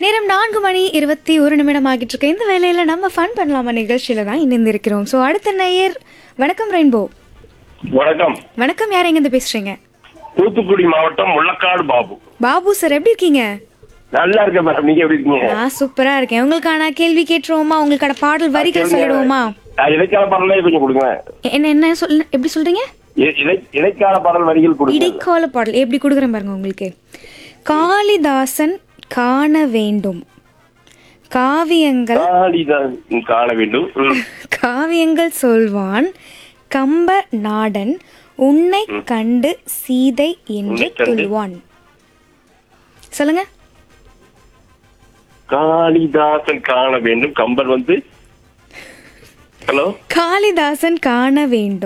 நேரம் நான்கு மணி இருபத்தி ஒரு நிமிடம் ஆகிட்டு இருக்கு இந்த வேலையில நம்ம ஃபன் பண்ணலாமா நிகழ்ச்சியில தான் இணைந்திருக்கிறோம் ஸோ அடுத்த நேயர் வணக்கம் ரெயின்போ வணக்கம் வணக்கம் யார் எங்கேருந்து பேசுறீங்க தூத்துக்குடி மாவட்டம் முள்ளக்காடு பாபு பாபு சார் எப்படி இருக்கீங்க நல்லா இருக்கேன் மேடம் நீங்க எப்படி இருக்கீங்க நான் சூப்பரா இருக்கேன் உங்களுக்கான கேள்வி கேட்டுருவோமா உங்களுக்கான பாடல் வரிகள் சொல்லிடுவோமா ஆ, இடைக்கால பாடலே கொஞ்சம் கொடுங்க என்ன என்ன சொல் எப்படி சொல்றீங்க இ- இடை இடைக்கால பாடல் வரிகள் கொடுங்க இடைக்கால பாடல் எப்படி கொடுக்குறேன் பாருங்க உங்களுக்கு காளிதாசன் காண வேண்டும் காவியங்கள் காளிதான் காண வேண்டும் ம். காவியங்கள் சொல்வான் கம்ப நாடன் உன்னை கண்டு சீதை என்று உன்னை கண்டு? துள்வான் சொல்லுங்க காளிதாசன் காண வேண்டும் கம்பன் வந்து ஹலோ காளிதாசன் காண வேண்டும்